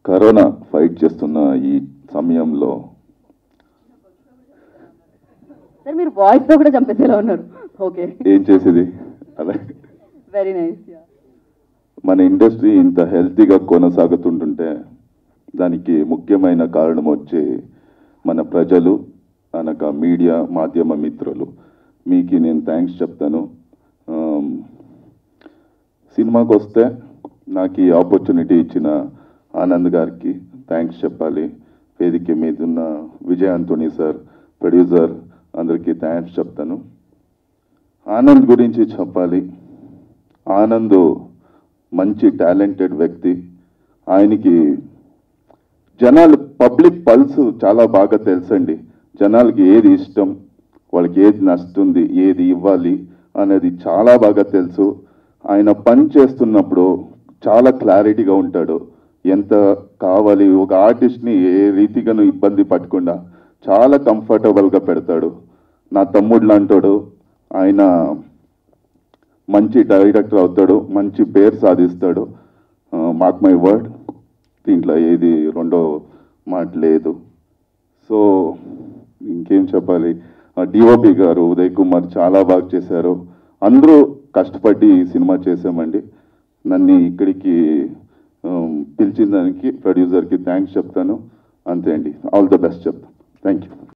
corona fight చేస్తున్న ఈ సమయంలో సార్ మీరు వాయిస్ తో కూడా చంపేసేలా ఉన్నారు ఓకే ఏం చేసేది అదే వెరీ నైస్ మన ఇండస్ట్రీ ఇంత హెల్తీగా కొనసాగుతుంటుంటే దానికి ముఖ్యమైన కారణం వచ్చి మన ప్రజలు అనక మీడియా మాధ్యమ మిత్రులు మీకు నేను థ్యాంక్స్ చెప్తాను ఆమ్, సినిమాకి వస్తే నాకు ఈ ఆపర్చునిటీ ఇచ్చిన ఆనంద్ గారికి థ్యాంక్స్ చెప్పాలి వేదిక మీద ఉన్న విజయ్ ఆంటోనీ సార్ ప్రొడ్యూసర్ అందరికీ థ్యాంక్స్ చెప్తాను ఆనంద్ గురించి చెప్పాలి ఆనంద్ మంచి టాలెంటెడ్ వ్యక్తి ఆయనకి జనాలు పబ్లిక్ పల్స్ చాలా బాగా తెలుసండి జనాలకి ఏది ఇష్టం వాళ్ళకి ఏది నచ్చుతుంది ఏది ఇవ్వాలి అనేది చాలా బాగా తెలుసు ఆయన పని చేస్తున్నప్పుడు చాలా క్లారిటీగా ఉంటాడు ఎంత కావాలి ఒక ఆర్టిస్ట్ని ఏ రీతిగాను ఇబ్బంది పట్టకుండా చాలా కంఫర్టబుల్గా పెడతాడు నా తమ్ముడు లాంటాడు ఆయన మంచి డైరెక్టర్ అవుతాడు మంచి పేరు సాధిస్తాడు మాక్ మై వర్డ్ దీంట్లో ఏది రెండో మాట లేదు సో ఇంకేం చెప్పాలి డిఓపి గారు ఉదయ్ కుమార్ చాలా బాగా చేశారు అందరూ కష్టపడి ఈ సినిమా చేసామండి నన్ను ఇక్కడికి ఉమ్, పిలిచిన దానికి ప్రొడ్యూసర్కి థ్యాంక్స్ చెప్తాను అంతే అండి ఆల్ ద బెస్ట్ చెప్తాను థ్యాంక్ యూ